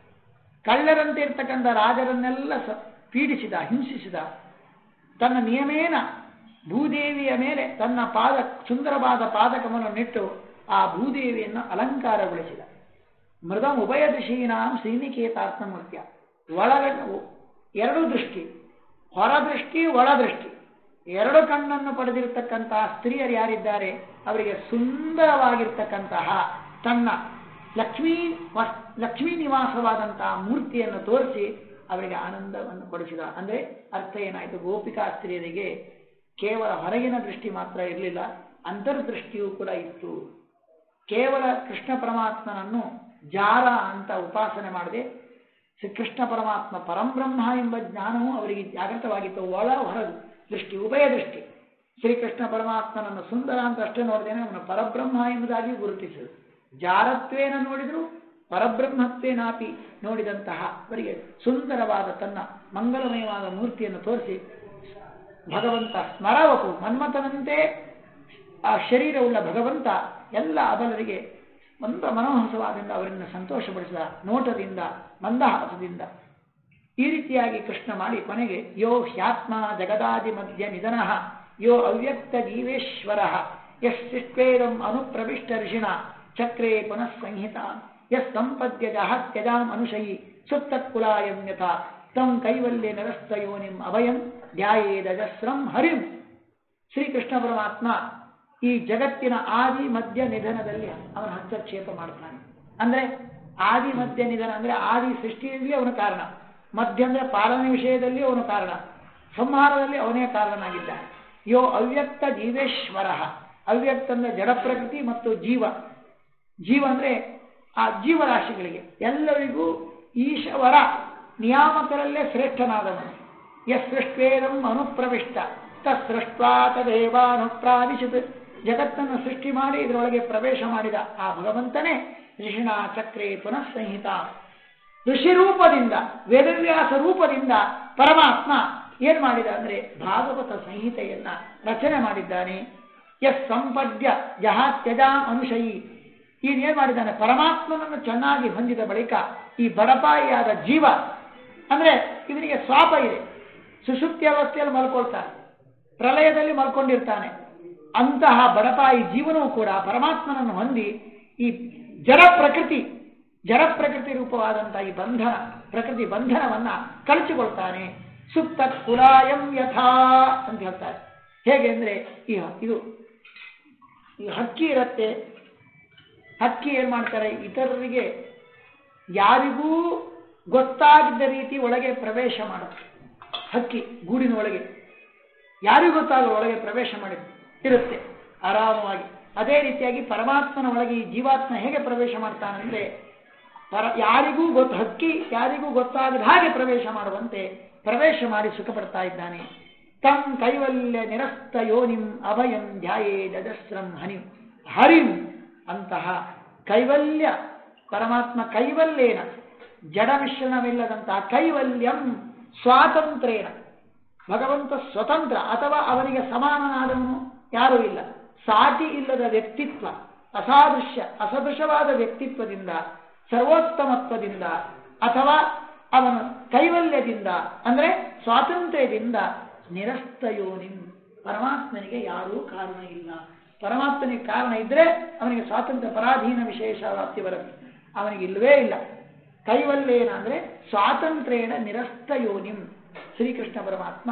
ಕಳ್ಳರಂತೆ ಇರ್ತಕ್ಕಂಥ ರಾಜರನ್ನೆಲ್ಲ ಸ ಪೀಡಿಸಿದ ಹಿಂಸಿಸಿದ ತನ್ನ ನಿಯಮೇನ ಭೂದೇವಿಯ ಮೇಲೆ ತನ್ನ ಪಾದ ಸುಂದರವಾದ ಪಾದಕಮಲನ್ನಿಟ್ಟು ಆ ಭೂದೇವಿಯನ್ನು ಅಲಂಕಾರಗೊಳಿಸಿದ ಮೃದಂ ಉಭಯ ದಿಶೀನಾಂ ಶ್ರೀನಿಕೇತಾತ್ಮಮೂರ್ತ್ಯ ಒಳಗ ಎರಡು ದೃಷ್ಟಿ ಹೊರದೃಷ್ಟಿ ಒಳದೃಷ್ಟಿ ಎರಡು ಕಣ್ಣನ್ನು ಪಡೆದಿರತಕ್ಕಂತಹ ಸ್ತ್ರೀಯರು ಯಾರಿದ್ದಾರೆ ಅವರಿಗೆ ಸುಂದರವಾಗಿರ್ತಕ್ಕಂತಹ ತನ್ನ ಲಕ್ಷ್ಮೀ ವಸ್ ಲಕ್ಷ್ಮೀ ನಿವಾಸವಾದಂತಹ ಮೂರ್ತಿಯನ್ನು ತೋರಿಸಿ ಅವರಿಗೆ ಆನಂದವನ್ನು ಪಡಿಸಿದ ಅಂದರೆ ಅರ್ಥ ಏನಾಯಿತು ಗೋಪಿಕಾ ಸ್ತ್ರೀಯರಿಗೆ ಕೇವಲ ಹೊರಗಿನ ದೃಷ್ಟಿ ಮಾತ್ರ ಇರಲಿಲ್ಲ ಅಂತರ್ದೃಷ್ಟಿಯೂ ಕೂಡ ಇತ್ತು ಕೇವಲ ಕೃಷ್ಣ ಪರಮಾತ್ಮನನ್ನು ಜಾರ ಅಂತ ಉಪಾಸನೆ ಮಾಡದೆ ಶ್ರೀ ಕೃಷ್ಣ ಪರಮಾತ್ಮ ಪರಂಬ್ರಹ್ಮ ಎಂಬ ಜ್ಞಾನವೂ ಅವರಿಗೆ ಜಾಗೃತವಾಗಿತ್ತು ಒಳ ಹೊರದು ದೃಷ್ಟಿ ಉಭಯ ದೃಷ್ಟಿ ಶ್ರೀಕೃಷ್ಣ ಪರಮಾತ್ಮನನ್ನು ಸುಂದರ ಅಂತ ಅಷ್ಟೇ ನೋಡಿದೇನೆ ಅವನು ಪರಬ್ರಹ್ಮ ಎಂಬುದಾಗಿ ಗುರುತಿಸಿದರು ಜಾರತ್ವೇನ ನೋಡಿದ್ರು ಪರಬ್ರಹ್ಮತ್ವೇನಾಪಿ ನೋಡಿದಂತಹ ಅವರಿಗೆ ಸುಂದರವಾದ ತನ್ನ ಮಂಗಲಮಯವಾದ ಮೂರ್ತಿಯನ್ನು ತೋರಿಸಿ ಭಗವಂತ ಸ್ಮರವಪು ಮನ್ಮಥನಂತೆ ಆ ಶರೀರವುಳ್ಳ ಭಗವಂತ ಎಲ್ಲ ಅಬಲರಿಗೆ ಒಂದು ಮನೋಹಸವಾದಿಂದ ಅವರನ್ನು ಸಂತೋಷಪಡಿಸಿದ ನೋಟದಿಂದ ಮಂದಹಾಸದಿಂದ ಈ ರೀತಿಯಾಗಿ ಕೃಷ್ಣ ಮಾಡಿ ಕೊನೆಗೆ ಯೋ ಹ್ಯಾತ್ಮ ಜಗದಾದಿ ಮಧ್ಯ ನಿಧನ ಯೋ ಅವ್ಯಕ್ತ ಜೀವೇಶ್ವರ ಯಶ್ಚಿಷ್ವೇದಂ ಅನುಪ್ರವಿಷ್ಟ ಋಷಿಣ ಚಕ್ರೇ ಪುನಃ ಸಂಹಿತ ಯಸ್ ಸಂಪದ್ಯ ಜಹತ್ಯಜಾಂ ಅನುಶಯಿ ಸುತ್ತತ್ಕುಲಾಯಂ ಯಥಾ ತಂ ಕೈವಲ್ಯ ನರಸ್ತಯೋನಿಂ ಅಭಯಂ ಧ್ಯಾಯೇದಜಸ್ರಂ ಹರಿಂ ಶ್ರೀಕೃಷ್ಣ ಪರಮಾತ್ಮ ಈ ಜಗತ್ತಿನ ಆದಿ ಮಧ್ಯ ನಿಧನದಲ್ಲಿ ಅವನ ಹಸ್ತಕ್ಷೇಪ ಮಾಡ್ತಾನೆ ಅಂದ್ರೆ ಆದಿ ಮಧ್ಯ ನಿಧನ ಅಂದ್ರೆ ಆದಿ ಸೃಷ್ಟಿಯಲ್ಲಿ ಅವನ ಕಾರಣ ಮಧ್ಯ ಅಂದ್ರೆ ಪಾಲನೆ ವಿಷಯದಲ್ಲಿ ಅವನು ಕಾರಣ ಸಂಹಾರದಲ್ಲಿ ಅವನೇ ಕಾರಣನಾಗಿದ್ದಾನೆ ಯೋ ಅವ್ಯಕ್ತ ಜೀವೇಶ್ವರ ಅವ್ಯಕ್ತ ಅಂದ್ರೆ ಜಡ ಪ್ರಕೃತಿ ಮತ್ತು ಜೀವ ಜೀವ ಅಂದ್ರೆ ಆ ಜೀವರಾಶಿಗಳಿಗೆ ಎಲ್ಲರಿಗೂ ಈಶ್ವರ ನಿಯಾಮಕರಲ್ಲೇ ಶ್ರೇಷ್ಠನಾದವನು ಯಸ್ ಸೃಷ್ಟ್ವೇದಂ ಅನುಪ್ರವಿಷ್ಟ ತತ್ಸೃಷ್ಟ್ವಾ ತದೇವಾನುಪ್ರಾವಿಶತ್ ಜಗತ್ತನ್ನು ಸೃಷ್ಟಿ ಮಾಡಿ ಇದರೊಳಗೆ ಪ್ರವೇಶ ಮಾಡಿದ ಆ ಭಗವಂತನೇ ಋಷಿಣ ಚಕ್ರೇ ಪುನಃ ಸಂಹಿತ ಋಷಿ ರೂಪದಿಂದ ವೇದವ್ಯಾಸ ರೂಪದಿಂದ ಪರಮಾತ್ಮ ಏನ್ ಮಾಡಿದ ಅಂದ್ರೆ ಭಾಗವತ ಸಂಹಿತೆಯನ್ನ ರಚನೆ ಮಾಡಿದ್ದಾನೆ ಎಸ್ ಸಂಪದ್ಯ ಜಹಾತ್ಯಜ ಅನುಶಯಿ ಏನ್ ಮಾಡಿದ್ದಾನೆ ಪರಮಾತ್ಮನನ್ನು ಚೆನ್ನಾಗಿ ಹೊಂದಿದ ಬಳಿಕ ಈ ಬಡಪಾಯಿಯಾದ ಜೀವ ಅಂದ್ರೆ ಇವನಿಗೆ ಸ್ವಾಪ ಇದೆ ಸುಷುಪ್ತಿ ಅವಸ್ಥೆಯಲ್ಲಿ ಮಲ್ಕೊಳ್ತಾನೆ ಪ್ರಲಯದಲ್ಲಿ ಮಲ್ಕೊಂಡಿರ್ತಾನೆ ಅಂತಹ ಬಡಪಾಯಿ ಜೀವನವೂ ಕೂಡ ಪರಮಾತ್ಮನನ್ನು ಹೊಂದಿ ಈ ಜಡ ಪ್ರಕೃತಿ ಜಡ ಪ್ರಕೃತಿ ರೂಪವಾದಂತಹ ಈ ಬಂಧನ ಪ್ರಕೃತಿ ಬಂಧನವನ್ನ ಕಳಚಿಕೊಳ್ತಾನೆ ಸುಪ್ತ ಕುಲಾಯಂ ಯಥಾ ಅಂತ ಹೇಳ್ತಾರೆ ಹೇಗೆ ಅಂದ್ರೆ ಈ ಇದು ಈ ಹಕ್ಕಿ ಇರತ್ತೆ ಹಕ್ಕಿ ಏನ್ ಮಾಡ್ತಾರೆ ಇತರರಿಗೆ ಯಾರಿಗೂ ಗೊತ್ತಾಗದ ರೀತಿ ಒಳಗೆ ಪ್ರವೇಶ ಮಾಡುತ್ತೆ ಹಕ್ಕಿ ಗೂಡಿನ ಒಳಗೆ ಯಾರಿಗೂ ಗೊತ್ತಾಗಲ್ಲ ಒಳಗೆ ಪ್ರವೇಶ ಮಾಡಿ ಇರುತ್ತೆ ಆರಾಮವಾಗಿ ಅದೇ ರೀತಿಯಾಗಿ ಪರಮಾತ್ಮನ ಒಳಗೆ ಈ ಜೀವಾತ್ಮ ಹೇಗೆ ಪ್ರವೇಶ ಮಾಡ್ತಾನಂದ್ರೆ ಪರ ಯಾರಿಗೂ ಗೊತ್ತು ಹಕ್ಕಿ ಯಾರಿಗೂ ಗೊತ್ತಾಗದ ಹಾಗೆ ಪ್ರವೇಶ ಮಾಡುವಂತೆ ಪ್ರವೇಶ ಮಾಡಿ ಸುಖ ಪಡ್ತಾ ಇದ್ದಾನೆ ತಂ ಕೈವಲ್ಯ ನಿರಸ್ತ ಯೋನಿಂ ಅಭಯಂ ಧ್ಯಾಯೇ ದಜಸ್ರಂ ಹನಿಂ ಹರಿಂ ಅಂತಹ ಕೈವಲ್ಯ ಪರಮಾತ್ಮ ಕೈವಲ್ಯೇನ ಜಡ ಮಿಶ್ರಣವಿಲ್ಲದಂತಹ ಕೈವಲ್ಯಂ ಸ್ವಾತಂತ್ರ್ಯೇನ ಭಗವಂತ ಸ್ವತಂತ್ರ ಅಥವಾ ಅವನಿಗೆ ಸಮಾನನಾದವನು ಯಾರೂ ಇಲ್ಲ ಸಾಟಿ ಇಲ್ಲದ ವ್ಯಕ್ತಿತ್ವ ಅಸಾದೃಶ್ಯ ಅಸದೃಶವಾದ ವ್ಯಕ್ತಿತ್ವದಿಂದ ಸರ್ವೋತ್ತಮತ್ವದಿಂದ ಅಥವಾ ಅವನು ಕೈವಲ್ಯದಿಂದ ಅಂದ್ರೆ ಸ್ವಾತಂತ್ರ್ಯದಿಂದ ನಿರಸ್ತ ಯೋನಿ ಪರಮಾತ್ಮನಿಗೆ ಯಾರೂ ಕಾರಣ ಇಲ್ಲ ಪರಮಾತ್ಮನಿಗೆ ಕಾರಣ ಇದ್ರೆ ಅವನಿಗೆ ಸ್ವಾತಂತ್ರ್ಯ ಪರಾಧೀನ ವಿಶೇಷ ವ್ಯಾಪ್ತಿ ಬರುತ್ತೆ ಅವನಿಗೆ ಇಲ್ಲವೇ ಇಲ್ಲ ಕೈವಲ್ಯೇನ ಅಂದ್ರೆ ಸ್ವಾತಂತ್ರ್ಯೇಣ ನಿರಸ್ತ ಯೋನಿಂ ಶ್ರೀಕೃಷ್ಣ ಪರಮಾತ್ಮ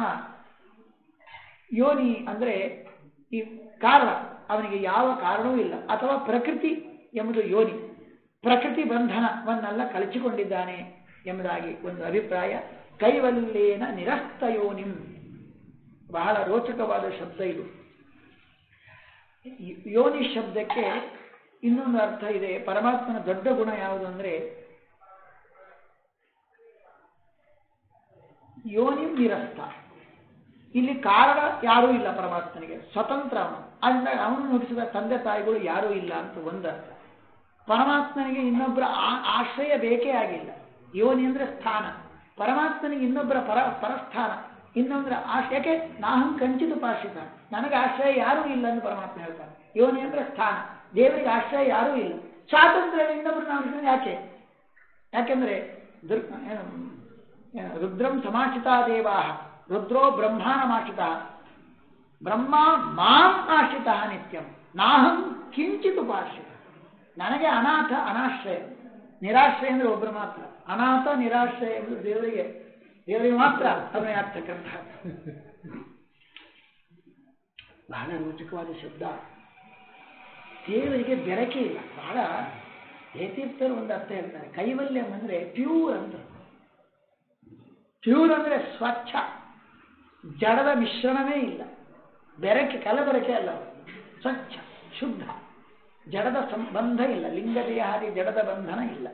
ಯೋನಿ ಅಂದ್ರೆ ಈ ಕಾರಣ ಅವನಿಗೆ ಯಾವ ಕಾರಣವೂ ಇಲ್ಲ ಅಥವಾ ಪ್ರಕೃತಿ ಎಂಬುದು ಯೋನಿ ಪ್ರಕೃತಿ ಬಂಧನವನ್ನೆಲ್ಲ ಕಳಚಿಕೊಂಡಿದ್ದಾನೆ ಎಂಬುದಾಗಿ ಒಂದು ಅಭಿಪ್ರಾಯ ಕೈವಲ್ಯೇನ ನಿರಸ್ತ ಯೋನಿಂ ಬಹಳ ರೋಚಕವಾದ ಶಬ್ದ ಇದು ಯೋನಿ ಶಬ್ದಕ್ಕೆ ಇನ್ನೊಂದು ಅರ್ಥ ಇದೆ ಪರಮಾತ್ಮನ ದೊಡ್ಡ ಗುಣ ಯಾವುದು ಅಂದ್ರೆ ಯೋನಿ ನಿರಸ್ತ ಇಲ್ಲಿ ಕಾರಣ ಯಾರೂ ಇಲ್ಲ ಪರಮಾತ್ಮನಿಗೆ ಸ್ವತಂತ್ರ ಅವನು ಅದರಿಂದ ಅವನು ನುಡಿಸಿದ ತಂದೆ ತಾಯಿಗಳು ಯಾರೂ ಇಲ್ಲ ಅಂತ ಒಂದು ಅರ್ಥ ಪರಮಾತ್ಮನಿಗೆ ಇನ್ನೊಬ್ಬರ ಆ- ಆಶ್ರಯ ಬೇಕೇ ಆಗಿಲ್ಲ ಯೋನಿ ಅಂದ್ರೆ ಸ್ಥಾನ ಪರಮಾತ್ಮನಿಗೆ ಇನ್ನೊಬ್ಬರ ಪರ ಪರಸ್ಥಾನ ಇನ್ನೊಬ್ಬರ ಆಶ್ರಯ ಯಾಕೆ ನಾಹಂ ಕಂಚಿತ ಪಾಶ್ರಿತ ನನಗೆ ಆಶ್ರಯ ಯಾರೂ ಇಲ್ಲ ಅಂತ ಪರಮಾತ್ಮ ಹೇಳ್ತಾನೆ ಯೋನಿ ಅಂದ್ರೆ ಸ್ಥಾನ ದೇವರಿಗೆ ಆಶ್ರಯ ಯಾರೂ ಇಲ್ಲ ಸ್ವಾತಂತ್ರ್ಯ ಇನ್ನೊಬ್ಬರು ನಾವು ಯಾಕೆ ಯಾಕೆಂದ್ರೆ ದುರ್ ಏನು ಏನು, ರುದ್ರಂ ಸಮಾಶ್ರಿತಾ ದೇವಾ ರುದ್ರೋ ಬ್ರಹ್ಮಾನಮಾಶ್ರಿತ ಬ್ರಹ್ಮ ಮಾಂ ಆಶ್ರಿತ ನಿತ್ಯಂ ನಾಹಂ ಕಿಂಚಿತ್ ಉಪಾಶ್ರಿತ ನನಗೆ ಅನಾಥ ಅನಾಶ್ರಯ ನಿರಾಶ್ರಯ ಅಂದ್ರೆ ಒಬ್ಬರು ಮಾತ್ರ ಅನಾಥ ನಿರಾಶ್ರಯ ಎಂಬುದು ದೇವರಿಗೆ ದೇವರಿಗೆ ಮಾತ್ರ ಅನ್ವಯ ಆಗ್ತಕ್ಕಂತಹ ಬಹಳ ರೋಚಕವಾದ ಶಬ್ದ ದೇವರಿಗೆ ಬೆರಕೆ ಇಲ್ಲ ಬಹಳ ಹೇತೀರ್ಥರು ಒಂದು ಅರ್ಥ ಹೇಳ್ತಾರೆ ಕೈವಲ್ಯಂ ಅಂದ್ರೆ ಪ್ಯೂರ್ ಅಂತ ಪ್ಯೂರ್ ಅಂದ್ರೆ ಸ್ವಚ್ಛ ಜಡದ ಮಿಶ್ರಣವೇ ಇಲ್ಲ ಬೆರಕೆ ಕಲಬೆರಕೆ ಅಲ್ಲ ಅದು. ಸ್ವಚ್ಛ ಶುದ್ಧ ಜಡದ ಸಂಬಂಧ ಇಲ್ಲ ಲಿಂಗ ದೇಹಾದಿ ಜಡದ ಬಂಧನ ಇಲ್ಲ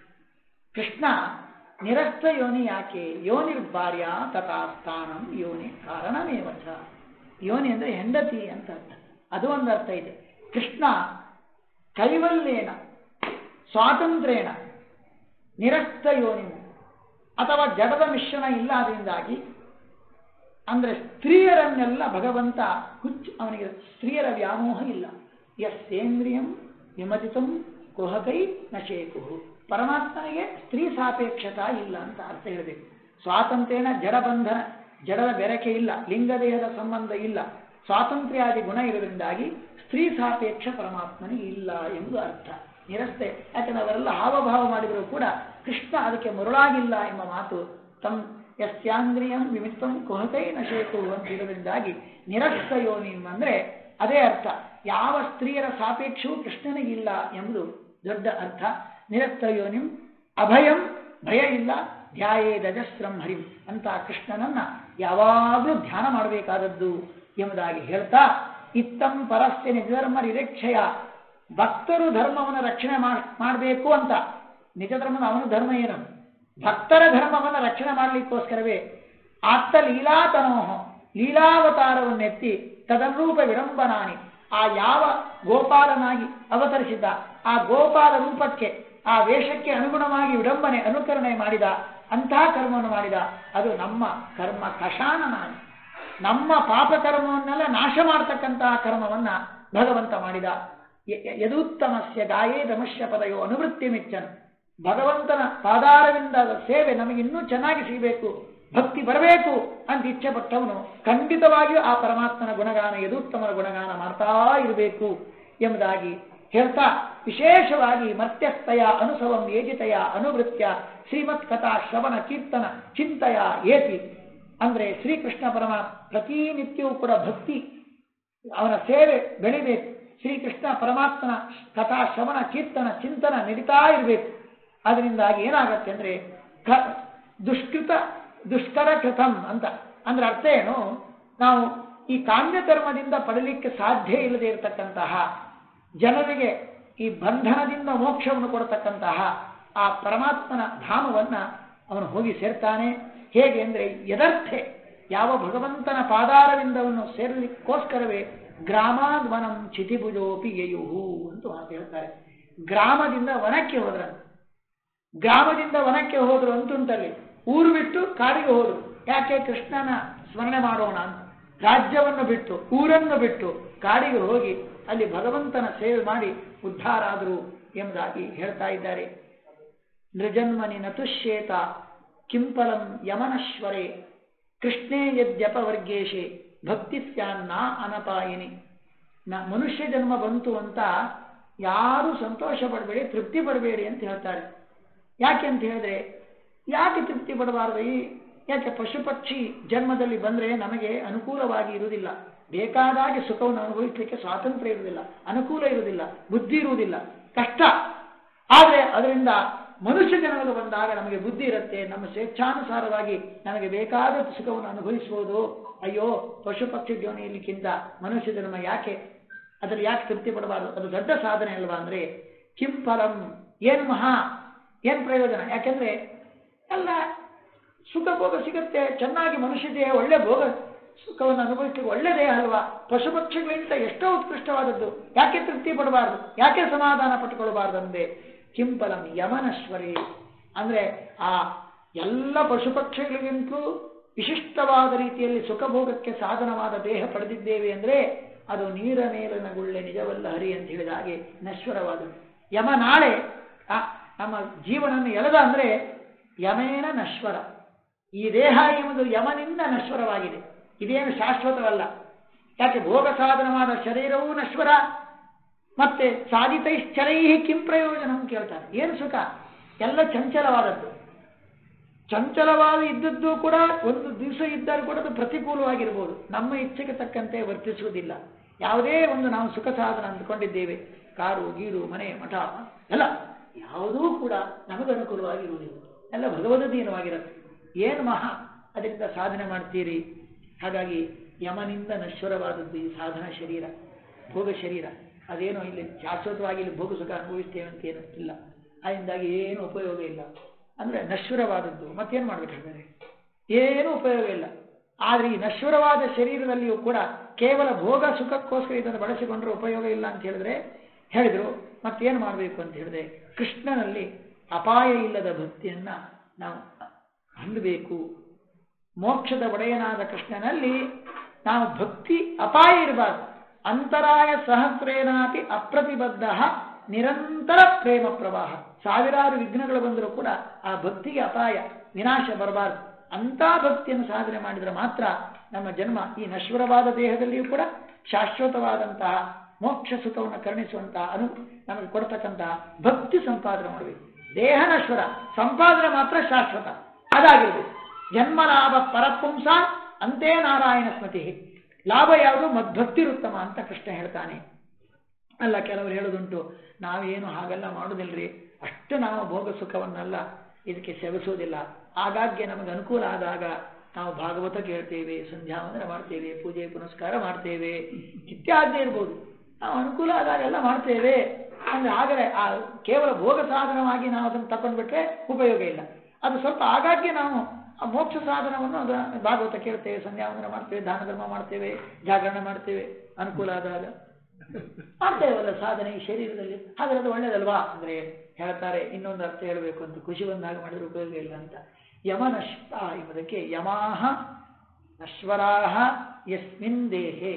ಕೃಷ್ಣ ನಿರಸ್ತ ಯೋನಿ ಯಾಕೆ ಯೋನಿರ್ಭಾರ್ಯ ತಥಾ ಸ್ಥಾನಂ ಯೋನಿ ಕಾರಣಮೇವ ಚ ಯೋನಿ ಅಂದ್ರೆ ಹೆಂಡತಿ ಅಂತ ಅರ್ಥ ಅದು ಒಂದು ಅರ್ಥ ಇದೆ ಕೃಷ್ಣ ಕೈವಲ್ಯೇನ ಸ್ವಾತಂತ್ರ್ಯೇಣ ನಿರಸ್ತ ಯೋನಿ ಅಥವಾ ಜಡದ ಮಿಶ್ರಣ ಇಲ್ಲ ಅದರಿಂದಾಗಿ ಅಂದ್ರೆ ಸ್ತ್ರೀಯರನ್ನೆಲ್ಲ ಭಗವಂತ ಹುಚ್ಚು ಅವನಿಗೆ ಸ್ತ್ರೀಯರ ವ್ಯಾಮೋಹ ಇಲ್ಲ ಯಸ್ಸೇಂದ್ರಿಯಂ ವಿಮತಿತಂ ಕುಹಕೈ ನಶೇಕು ಪರಮಾತ್ಮನಿಗೆ ಸ್ತ್ರೀ ಸಾಪೇಕ್ಷತ ಇಲ್ಲ ಅಂತ ಅರ್ಥ ಹೇಳಬೇಕು ಸ್ವಾತಂತ್ರ್ಯನ ಜಡಬಂಧನ ಜಡದ ಬೆರಕೆ ಇಲ್ಲ ಲಿಂಗದೇಹದ ಸಂಬಂಧ ಇಲ್ಲ ಸ್ವಾತಂತ್ರ್ಯಾದಿ ಗುಣ ಇರೋದ್ರಿಂದಾಗಿ ಸ್ತ್ರೀ ಸಾಪೇಕ್ಷ ಪರಮಾತ್ಮನಿಗೆ ಇಲ್ಲ ಎಂಬುದು ಅರ್ಥ ನಿರಸ್ತೆ ಯಾಕಂದ್ರೆ ಅವರೆಲ್ಲ ಹಾವಭಾವ ಮಾಡಿದರೂ ಕೂಡ ಕೃಷ್ಣ ಅದಕ್ಕೆ ಮರುಳಾಗಿಲ್ಲ ಎಂಬ ಮಾತು ತಮ್ ಯಸ್ಯಾಂದ್ರಿಯಂ ವಿಮಿತ್ತಂ ಕುಹಕೈ ನಶೇತು ಅಂತ ಇರೋದ್ರಿಂದಾಗಿ ನಿರಸ್ತ ಯೋನಿ ಅಂದ್ರೆ ಅದೇ ಅರ್ಥ ಯಾವ ಸ್ತ್ರೀಯರ ಸಾಪೇಕ್ಷವೂ ಕೃಷ್ಣನಿಗಿಲ್ಲ ಎಂಬುದು ದೊಡ್ಡ ಅರ್ಥ ನಿರಸ್ತ ಯೋನಿಂ ಅಭಯಂ ಭಯ ಇಲ್ಲ ಧ್ಯಾಯೇ ದಜಸ್ರಂ ಹರಿಂ ಅಂತ ಕೃಷ್ಣನನ್ನ ಯಾವಾಗಲೂ ಧ್ಯಾನ ಮಾಡಬೇಕಾದದ್ದು ಎಂಬುದಾಗಿ ಹೇಳ್ತಾ ಇತ್ತಂ ಪರಸ್ಯ ನಿಜಧರ್ಮ ನಿರೀಕ್ಷೆಯ ಭಕ್ತರು ಧರ್ಮವನ್ನು ರಕ್ಷಣೆ ಮಾಡಬೇಕು ಅಂತ ನಿಜ ಧರ್ಮದ ಅವನ ಧರ್ಮ ಏನು ಭಕ್ತರ ಧರ್ಮವನ್ನು ರಕ್ಷಣೆ ಮಾಡಲಿಕ್ಕೋಸ್ಕರವೇ ಆತ್ತ ಲೀಲಾತನೋಹ ಲೀಲಾವತಾರವನ್ನೆತ್ತಿ ತದನೂಪ ವಿಡಂಬನಾನಿ ಆ ಯಾವ ಗೋಪಾಲನಾಗಿ ಅವತರಿಸಿದ ಆ ಗೋಪಾಲ ರೂಪಕ್ಕೆ ಆ ವೇಷಕ್ಕೆ ಅನುಗುಣವಾಗಿ ವಿಡಂಬನೆ ಅನುಕರಣೆ ಮಾಡಿದ ಅಂತಹ ಕರ್ಮವನ್ನು ಮಾಡಿದ ಅದು ನಮ್ಮ ಕರ್ಮ ಕಷಾನನಾನಿ ನಮ್ಮ ಪಾಪ ಕರ್ಮವನ್ನೆಲ್ಲ ನಾಶ ಮಾಡತಕ್ಕಂತಹ ಕರ್ಮವನ್ನ ಭಗವಂತ ಮಾಡಿದ ಯ- ಯ- ಯದುತ್ತಮಸ್ಯ ಗಾಯೇ ದಮಶ್ಯ ಪದಯೋ ಅನುವೃತ್ತಿ ಮಿಚ್ಚನ್ ಭಗವಂತನ ಪಾದಾರವಿಂದದ ಸೇವೆ ನಮಗೆ ಇನ್ನೂ ಚೆನ್ನಾಗಿ ಸಿಗಬೇಕು ಭಕ್ತಿ ಬರಬೇಕು ಅಂತ ಇಚ್ಛೆ ಪಟ್ಟವನು ಖಂಡಿತವಾಗಿಯೂ ಆ ಪರಮಾತ್ಮನ ಗುಣಗಾನ ಯದುತ್ತಮನ ಗುಣಗಾನ ಮಾಡ್ತಾ ಇರಬೇಕು ಎಂಬುದಾಗಿ ಹೇಳ್ತಾ ವಿಶೇಷವಾಗಿ ಮರ್ತ್ಯಸ್ತಯ ಅನುಸವಂ ಏಜಿತಯ ಅನುವೃತ್ಯ ಶ್ರೀಮತ್ ಕಥಾ ಶ್ರವಣ ಕೀರ್ತನ ಚಿಂತಯ ಏತಿ ಅಂದ್ರೆ ಶ್ರೀಕೃಷ್ಣ ಪರಮಾತ್ಮ ಪ್ರತಿನಿತ್ಯವೂ ಕೂಡ ಭಕ್ತಿ ಅವನ ಸೇವೆ ಬೆಳಿಬೇಕು ಶ್ರೀಕೃಷ್ಣ ಪರಮಾತ್ಮನ ಕಥಾ ಶ್ರವಣ ಕೀರ್ತನ ಚಿಂತನ ನಡೀತಾ ಇರಬೇಕು ಅದರಿಂದಾಗಿ ಏನಾಗತ್ತೆ ಅಂದ್ರೆ ಕ ದುಷ್ಕೃತ ದುಷ್ಕರ ಕೃತಂ ಅಂತ ಅಂದ್ರೆ ಅರ್ಥ ಏನು ನಾವು ಈ ಕಾಮ್ಯ ಕರ್ಮದಿಂದ ಪಡಲಿಕ್ಕೆ ಸಾಧ್ಯ ಇಲ್ಲದೆ ಇರತಕ್ಕಂತಹ ಜನರಿಗೆ ಈ ಬಂಧನದಿಂದ ಮೋಕ್ಷವನ್ನು ಕೊಡತಕ್ಕಂತಹ ಆ ಪರಮಾತ್ಮನ ಧಾಮವನ್ನ ಅವನು ಹೋಗಿ ಸೇರ್ತಾನೆ ಹೇಗೆ ಅಂದ್ರೆ ಯದರ್ಥೆ ಯಾವ ಭಗವಂತನ ಪಾದಾರವಿಂದವನ್ನು ಸೇರಲಿಕ್ಕೋಸ್ಕರವೇ ಗ್ರಾಮಾದ್ವನಂ ಚಿತಿಭುಜೋಪಿ ಯಯುಹು ಅಂತ ಮಾತು ಹೇಳ್ತಾರೆ ಗ್ರಾಮದಿಂದ ವನಕ್ಕೆ ಹೋದ್ರಂತೆ ಗ್ರಾಮದಿಂದ ವನಕ್ಕೆ ಹೋದ್ರು ಅಂತುಂಟಲ್ಲಿ ಊರು ಬಿಟ್ಟು ಕಾಡಿಗೆ ಹೋದ್ರು ಯಾಕೆ ಕೃಷ್ಣನ ಸ್ಮರಣೆ ಮಾಡೋಣ ಅಂತ ರಾಜ್ಯವನ್ನು ಬಿಟ್ಟು ಊರನ್ನು ಬಿಟ್ಟು ಕಾಡಿಗೆ ಹೋಗಿ ಅಲ್ಲಿ ಭಗವಂತನ ಸೇವೆ ಮಾಡಿ ಉದ್ಧಾರ ಆದರು ಎಂಬುದಾಗಿ ಹೇಳ್ತಾ ಇದ್ದಾರೆ ನೃಜನ್ಮನಿ ನತುಶ್ಯೇತ ಕಿಂಪಲಂ ಯಮನಶ್ವರೇ ಕೃಷ್ಣೇ ಯದ್ಯಪವರ್ಗೇಶೆ ಭಕ್ತಿ ಸ್ಯಾನ್ನ ಅನಪಾಯಿನಿ ನ ಮನುಷ್ಯ ಜನ್ಮ ಬಂತು ಅಂತ ಯಾರು ಸಂತೋಷ ಪಡಬೇಡಿ ತೃಪ್ತಿ ಪಡಬೇಡಿ ಅಂತ ಹೇಳ್ತಾರೆ ಯಾಕೆ ಅಂತ ಹೇಳಿದ್ರೆ ಯಾಕೆ ತೃಪ್ತಿ ಪಡಬಾರದು ಈ ಯಾಕೆ ಪಶು ಪಕ್ಷಿ ಜನ್ಮದಲ್ಲಿ ಬಂದರೆ ನಮಗೆ ಅನುಕೂಲವಾಗಿ ಇರುವುದಿಲ್ಲ ಬೇಕಾದಾಗೆ ಸುಖವನ್ನು ಅನುಭವಿಸಲಿಕ್ಕೆ ಸ್ವಾತಂತ್ರ್ಯ ಇರುವುದಿಲ್ಲ ಅನುಕೂಲ ಇರುವುದಿಲ್ಲ ಬುದ್ಧಿ ಇರುವುದಿಲ್ಲ ಕಷ್ಟ ಆದರೆ ಅದರಿಂದ ಮನುಷ್ಯ ಜನ್ಮಗಳು ಬಂದಾಗ ನಮಗೆ ಬುದ್ಧಿ ಇರುತ್ತೆ ನಮ್ಮ ಸ್ವೇಚ್ಛಾನುಸಾರವಾಗಿ ನಮಗೆ ಬೇಕಾದ ಸುಖವನ್ನು ಅನುಭವಿಸಬಹುದು ಅಯ್ಯೋ ಪಶು ಪಕ್ಷಿ ಜೀವನಕ್ಕಿಂತ ಮನುಷ್ಯ ಜನ್ಮ ಯಾಕೆ ಅದ್ರಲ್ಲಿ ಯಾಕೆ ತೃಪ್ತಿ ಪಡಬಾರದು ಅದು ದೊಡ್ಡ ಸಾಧನೆ ಅಲ್ವಾ ಅಂದ್ರೆ ಕಿಂ ಫಲಂ ಏನು ಮಹಾ ಏನು ಪ್ರಯೋಜನ ಯಾಕೆಂದ್ರೆ ಎಲ್ಲ ಸುಖ ಭೋಗ ಸಿಗುತ್ತೆ ಚೆನ್ನಾಗಿ ಮನುಷ್ಯ ದೇಹ ಒಳ್ಳೆ ಭೋಗ ಸುಖವನ್ನು ಅನುಭವಿಸಲಿಕ್ಕೆ ಒಳ್ಳೆ ದೇಹ ಅಲ್ವಾ ಪಶು ಪಕ್ಷಿಗಳಿಗಿಂತ ಎಷ್ಟೋ ಉತ್ಕೃಷ್ಟವಾದದ್ದು ಯಾಕೆ ತೃಪ್ತಿ ಪಡಬಾರದು ಯಾಕೆ ಸಮಾಧಾನ ಪಟ್ಟುಕೊಳ್ಳಬಾರದು ಅಂದೆ ಕಿಂಪಲಂ ಯಮನಶ್ವರಿ ಅಂದ್ರೆ ಆ ಎಲ್ಲ ಪಶು ಪಕ್ಷಿಗಳಿಗಿಂತಲೂ ವಿಶಿಷ್ಟವಾದ ರೀತಿಯಲ್ಲಿ ಸುಖ ಭೋಗಕ್ಕೆ ಸಾಧನವಾದ ದೇಹ ಪಡೆದಿದ್ದೇವೆ ಅಂದ್ರೆ ಅದು ನೀರ ಮೇಲಿನ ಗುಳ್ಳೆ ನಿಜವಲ್ಲ ಹರಿ ಅಂತ ಹೇಳಿದ ಹಾಗೆ ನಶ್ವರವಾದದ್ದು ಯಮ ನಾಳೆ ಆ, ನಮ್ಮ ಜೀವನವನ್ನು ಎಳೆದ ಅಂದ್ರೆ ಯಮೇನ ನಶ್ವರ ಈ ದೇಹ ಎಂಬುದು ಯಮನಿಂದ ನಶ್ವರವಾಗಿದೆ ಇದೇನು ಶಾಶ್ವತವಲ್ಲ ಯಾಕೆ ಭೋಗ ಸಾಧನವಾದ ಶರೀರವೂ ನಶ್ವರ ಮತ್ತೆ ಸಾಧಿತೈಶ್ಚರೈ ಕಿಂ ಪ್ರಯೋಜನ ಅಂತ ಕೇಳ್ತಾರೆ ಏನು ಸುಖ ಎಲ್ಲ ಚಂಚಲವಾದದ್ದು ಚಂಚಲವಾದ ಇದ್ದದ್ದು ಕೂಡ ಒಂದು ದಿವಸ ಇದ್ದರೂ ಕೂಡ ಅದು ಪ್ರತಿಕೂಲವಾಗಿರ್ಬೋದು ನಮ್ಮ ಇಚ್ಛೆಗೆ ತಕ್ಕಂತೆ ವರ್ತಿಸುವುದಿಲ್ಲ ಯಾವುದೇ ಒಂದು ನಾವು ಸುಖ ಸಾಧನ ಅಂದುಕೊಂಡಿದ್ದೇವೆ ಕಾರು ಗೀರು ಮನೆ ಮಠ ಎಲ್ಲ ಯಾವುದೂ ಕೂಡ ನಮಗೆ ಅನುಕೂಲವಾಗಿರುವುದಿಲ್ಲ ಎಲ್ಲ ಭಗವದಧೀನವಾಗಿರುತ್ತೆ ಏನು ಮಹಾ ಅದರಿಂದ ಸಾಧನೆ ಮಾಡ್ತೀರಿ ಹಾಗಾಗಿ ಯಮನಿಂದ ನಶ್ವರವಾದದ್ದು ಈ ಸಾಧನ ಶರೀರ ಭೋಗ ಶರೀರ ಅದೇನೋ ಇಲ್ಲಿ ಶಾಶ್ವತವಾಗಿ ಇಲ್ಲಿ ಭೋಗ ಸುಖ ಅನುಭವಿಸ್ತೇವೆ ಅಂತ ಏನು ಇಲ್ಲ ಅದರಿಂದಾಗಿ ಏನು ಉಪಯೋಗ ಇಲ್ಲ ಅಂದ್ರೆ ನಶ್ವರವಾದದ್ದು ಮತ್ತೇನು ಮಾಡ್ಬೇಕಾದ್ರೆ ಏನು ಉಪಯೋಗ ಇಲ್ಲ ಆದರೆ ಈ ನಶ್ವರವಾದ ಶರೀರದಲ್ಲಿಯೂ ಕೂಡ ಕೇವಲ ಭೋಗ ಸುಖಕ್ಕೋಸ್ಕರ ಇದನ್ನು ಬಳಸಿಕೊಂಡ್ರೆ ಉಪಯೋಗ ಇಲ್ಲ ಅಂತ ಹೇಳಿದ್ರೆ ಹೇಳಿದ್ರು ಮತ್ತೇನು ಮಾಡಬೇಕು ಅಂತ ಹೇಳಿದ್ರೆ ಕೃಷ್ಣನಲ್ಲಿ ಅಪಾಯ ಇಲ್ಲದ ಭಕ್ತಿಯನ್ನ ನಾವು ಹೊಂದಬೇಕು ಮೋಕ್ಷದ ಒಡೆಯನಾದ ಕೃಷ್ಣನಲ್ಲಿ ನಾವು ಭಕ್ತಿ ಅಪಾಯ ಇರಬಾರ್ದು ಅಂತರಾಯ ಸಹಸ್ರೇನಾಪಿ ಅಪ್ರತಿಬದ್ಧ ನಿರಂತರ ಪ್ರೇಮ ಪ್ರವಾಹ ಸಾವಿರಾರು ವಿಘ್ನಗಳು ಬಂದರೂ ಕೂಡ ಆ ಭಕ್ತಿಗೆ ಅಪಾಯ ವಿನಾಶ ಬರಬಾರದು ಅಂಥ ಭಕ್ತಿಯನ್ನು ಸಾಧನೆ ಮಾಡಿದರೆ ಮಾತ್ರ ನಮ್ಮ ಜನ್ಮ ಈ ನಶ್ವರವಾದ ದೇಹದಲ್ಲಿಯೂ ಕೂಡ ಶಾಶ್ವತವಾದಂತಹ ಮೋಕ್ಷ ಸುಖವನ್ನು ಕರುಣಿಸುವಂತಹ ಅನು ನಮಗೆ ಕೊಡ್ತಕ್ಕಂತಹ ಭಕ್ತಿ ಸಂಪಾದನೆ ಮಾಡಬೇಕು ದೇಹ ನಶ್ವರ ಸಂಪಾದನೆ ಮಾತ್ರ ಶಾಶ್ವತ ಅದಾಗಿರಬೇಕು ಜನ್ಮ ಲಾಭ ಪರಪುಂಸ ಅಂತೆ ನಾರಾಯಣ ಸ್ಮೃತಿ ಲಾಭ ಯಾವುದು ಮದ್ಭಕ್ತಿರುತ್ತಮ ಅಂತ ಕೃಷ್ಣ ಹೇಳ್ತಾನೆ ಅಲ್ಲ ಕೆಲವರು ಹೇಳೋದುಂಟು ನಾವೇನು ಹಾಗೆಲ್ಲ ಮಾಡೋದಿಲ್ರಿ ಅಷ್ಟು ನಾವು ಭೋಗ ಸುಖವನ್ನೆಲ್ಲ ಇದಕ್ಕೆ ಸೇವಿಸೋದಿಲ್ಲ ಆಗಾಗ್ಗೆ ನಮಗೆ ಅನುಕೂಲ ಆದಾಗ ನಾವು ಭಾಗವತ ಕೇಳ್ತೇವೆ ಸಂಧ್ಯಾವಂದನ ಮಾಡ್ತೇವೆ ಪೂಜೆ ಪುನಸ್ಕಾರ ಮಾಡ್ತೇವೆ ಇತ್ಯಾದಿ ಇರ್ಬೋದು ನಾವು ಅನುಕೂಲ ಆದಾಗೆಲ್ಲ ಮಾಡ್ತೇವೆ ಅಂದ್ರೆ ಆಗಲೇ ಆ ಕೇವಲ ಭೋಗ ಸಾಧನವಾಗಿ ನಾವು ಅದನ್ನು ತಕೊಂಡ್ಬಿಟ್ರೆ ಉಪಯೋಗ ಇಲ್ಲ ಅದು ಸ್ವಲ್ಪ ಆಗಾಗ್ಗೆ ನಾವು ಆ ಮೋಕ್ಷ ಸಾಧನವನ್ನು ಅದು ಭಾಗವತ ಕೇಳ್ತೇವೆ ಸಂಧ್ಯಾವಂದನ ಮಾಡ್ತೇವೆ ದಾನ ಧರ್ಮ ಮಾಡ್ತೇವೆ ಜಾಗರಣೆ ಮಾಡ್ತೇವೆ ಅನುಕೂಲ ಆದಾಗ ಮಾಡ್ತೇವಲ್ಲ ಸಾಧನೆ ಈ ಶರೀರದಲ್ಲಿ ಹಾಗಾದ್ರೆ ಅದು ಒಳ್ಳೇದಲ್ವಾ ಅಂದ್ರೆ ಹೇಳ್ತಾರೆ ಇನ್ನೊಂದು ಅರ್ಥ ಹೇಳಬೇಕು ಅಂತ ಖುಷಿ ಬಂದಾಗ ಮಾಡಿದ್ರೆ ಉಪಯೋಗ ಇಲ್ಲ ಅಂತ ಯಮನಷ್ಟ ಎಂಬುದಕ್ಕೆ ಯಮಾಹ ನಶ್ವರಾಹ ಯಸ್ಮಿನ್ ದೇಹೆ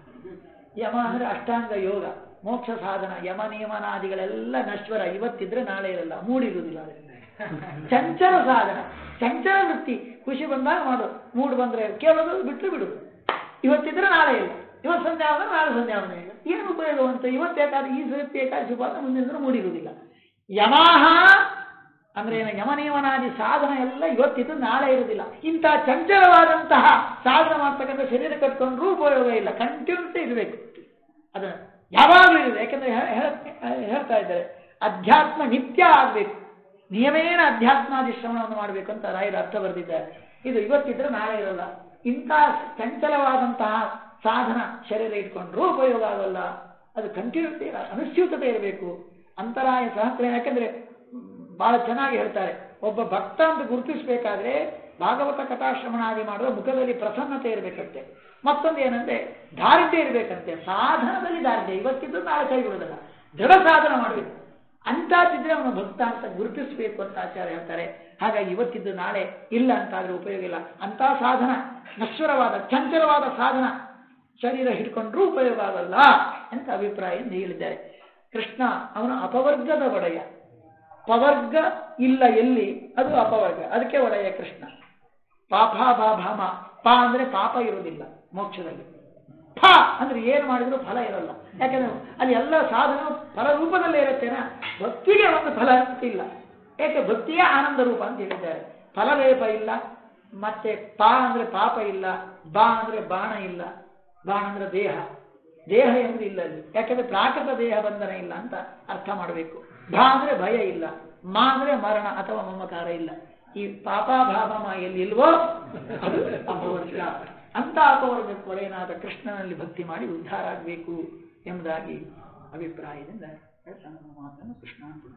ಯಮ ಅಂದ್ರೆ ಅಷ್ಟಾಂಗ ಯೋಗ ಮೋಕ್ಷ ಸಾಧನ ಯಮ ನಿಯಮನಾದಿಗಳೆಲ್ಲ ನಶ್ವರ ಇವತ್ತಿದ್ರೆ ನಾಳೆ ಇರಲ್ಲ ಮೂಡಿರುವುದಿಲ್ಲ ಅದರಿಂದ ಚಂಚಲ ಸಾಧನ ಚಂಚಲ ವೃತ್ತಿ ಖುಷಿ ಬಂದಾಗ ಮಾಡು ಮೂಡ್ ಬಂದ್ರೆ ಕೇಳೋದು ಬಿಟ್ಟರು ಬಿಡುದು ಇವತ್ತಿದ್ರೆ ನಾಳೆ ಇಲ್ಲ ಇವತ್ತು ಸಂಧ್ಯಾ ಆದ್ರೆ ನಾಳೆ ಸಂಧ್ಯಾ ಆದ್ರೆ ಇಲ್ಲ ಏನು ಉಪಯೋಗ ಅಂತ ಇವತ್ತು ಬೇಕಾದ್ರೆ ಈ ಸತಿ ಏಕಾದಶಿ ಉಪವಾಸ ಮುಂದಿನ ದಿನ ಮೂಡಿರುವುದಿಲ್ಲ ಯಮಾಹ ಅಂದ್ರೆ ಏನು ಯಮನಿಯಮನಾದಿ ಸಾಧನ ಎಲ್ಲ ಇವತ್ತಿದ್ದು ನಾಳೆ ಇರುವುದಿಲ್ಲ ಇಂಥ ಚಂಚಲವಾದಂತಹ ಸಾಧನ ಮಾಡ್ತಕ್ಕಂಥ ಶರೀರ ಕಟ್ಕೊಂಡ್ರೂ ಉಪಯೋಗ ಇಲ್ಲ ಕಂಟಿನ್ಯೂಟಿ ಇರಬೇಕು ಅದು ಯಾವಾಗಲೂ ಇದೆ ಯಾಕಂದ್ರೆ ಹೇ- ಹೇ- ಹೇಳ್ತಾ ಇದ್ದಾರೆ ಅಧ್ಯಾತ್ಮ ನಿತ್ಯ ಆಗಬೇಕು ನಿಯಮೇನ ಅಧ್ಯಾತ್ಮಾದಿ ಶ್ರವಣವನ್ನು ಮಾಡಬೇಕು ಅಂತ ರಾಯರು ಅರ್ಥ ಬರೆದಿದ್ದಾರೆ ಇದು ಇವತ್ತಿದ್ರೆ ನಾಳೆ ಇರಲ್ಲ ಇಂಥ ಚಂಚಲವಾದಂತಹ ಸಾಧನ ಶರೀರ ಇಟ್ಕೊಂಡ್ರೂ ಉಪಯೋಗ ಆಗಲ್ಲ ಅದು ಕಂಟಿನ್ಯೂಟಿ ಅನುಸ್ಯೂತತೆ ಇರಬೇಕು ಅಂತರಾಯ ಸಹಸ್ರ ಯಾಕಂದ್ರೆ ಬಹಳ ಚೆನ್ನಾಗಿ ಹೇಳ್ತಾರೆ ಒಬ್ಬ ಭಕ್ತ ಅಂತ ಗುರುತಿಸಬೇಕಾದ್ರೆ ಭಾಗವತ ಕಥಾಶ್ರವಣಾದಿ ಮಾಡುವ ಮುಖದಲ್ಲಿ ಪ್ರಸನ್ನತೆ ಇರಬೇಕಂತೆ ಮತ್ತೊಂದು ಏನಂದ್ರೆ ದಾರಿದ್ರ್ಯ ಇರಬೇಕಂತೆ ಸಾಧನದಲ್ಲಿ ದಾರಿದ್ರ್ಯ ಇವತ್ತಿದ್ದು ನಾಳೆ ಕೈ ಬಿಡೋದಲ್ಲ ದೃಢ ಸಾಧನ ಮಾಡಬೇಕು ಅಂತಾದಿದ್ರೆ ಅವನು ಭಕ್ತ ಅಂತ ಗುರುತಿಸಬೇಕು ಅಂತ ಆಚಾರ್ಯ ಹೇಳ್ತಾರೆ ಹಾಗಾಗಿ ಇವತ್ತಿದ್ದು ನಾಳೆ ಇಲ್ಲ ಅಂತಾದ್ರೆ ಉಪಯೋಗ ಇಲ್ಲ ಅಂತ ಸಾಧನ ನಶ್ವರವಾದ ಚಂಚಲವಾದ ಸಾಧನ ಶರೀರ ಹಿಡ್ಕೊಂಡ್ರೂ ಉಪಯೋಗ ಆಗಲ್ಲ ಅಂತ ಅಭಿಪ್ರಾಯ ಹೇಳಿದ್ದಾರೆ ಕೃಷ್ಣ ಅವನು ಅಪವರ್ಗದ ಒಡೆಯ ಪವರ್ಗ ಇಲ್ಲ ಎಲ್ಲಿ ಅದು ಅಪವರ್ಗ ಅದಕ್ಕೆ ಒಡೆಯ ಕೃಷ್ಣ ಪಾಪ ಬಾಭಾಮ ಪಾ ಅಂದ್ರೆ ಪಾಪ ಇರುವುದಿಲ್ಲ ಮೋಕ್ಷದಲ್ಲಿ ಫ ಅಂದ್ರೆ ಏನು ಮಾಡಿದ್ರು ಫಲ ಇರಲ್ಲ ಯಾಕಂದ್ರೆ ಅಲ್ಲಿ ಎಲ್ಲ ಸಾಧನ ಫಲ ರೂಪದಲ್ಲೇ ಇರುತ್ತೇನ ಭಕ್ತಿಗೆ ಒಂದು ಫಲ ಅಂತ ಇಲ್ಲ ಯಾಕೆ ಭಕ್ತಿಯೇ ಆನಂದ ರೂಪ ಅಂತ ಹೇಳಿದ್ದಾರೆ ಫಲಲೇಪ ಇಲ್ಲ ಮತ್ತೆ ಪಾ ಅಂದ್ರೆ ಪಾಪ ಇಲ್ಲ ಬಾ ಅಂದ್ರೆ ಬಾಣ ಇಲ್ಲ ಬಾಣ ಅಂದ್ರೆ ದೇಹ ದೇಹ ಎಂದು ಇಲ್ಲ ಅಲ್ಲಿ ಯಾಕಂದ್ರೆ ಪ್ರಾಕೃತ ದೇಹ ಬಂಧನ ಇಲ್ಲ ಅಂತ ಅರ್ಥ ಮಾಡಬೇಕು ಭಾ ಅಂದ್ರೆ ಭಯ ಇಲ್ಲ ಮಾ ಅಂದ್ರೆ ಮರಣ ಅಥವಾ ಮಮಕಾರ ಇಲ್ಲ ಈ ಪಾಪಾಭಾವ ಎಲ್ಲಿ ಇಲ್ವೋ ಅದು ಅಪವರ್ಗ ಅಂತ ಅಪವರ್ಗಕ್ಕೆ ಒಡೆಯನಾದ ಕೃಷ್ಣನಲ್ಲಿ ಭಕ್ತಿ ಮಾಡಿ ಉದ್ಧಾರ ಆಗಬೇಕು ಎಂಬುದಾಗಿ ಅಭಿಪ್ರಾಯದಿಂದ ಹೇಳ್ತಾನೆ ನಮ್ಮ ಮಾತನ್ನು ಕೃಷ್ಣ ಅಂತ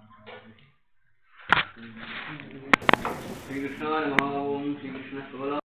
ಶ್ರೀಕೃಷ್ಣ ನಮಃ ಓಂ ಶ್ರೀಕೃಷ್ಣ ಸೋಲ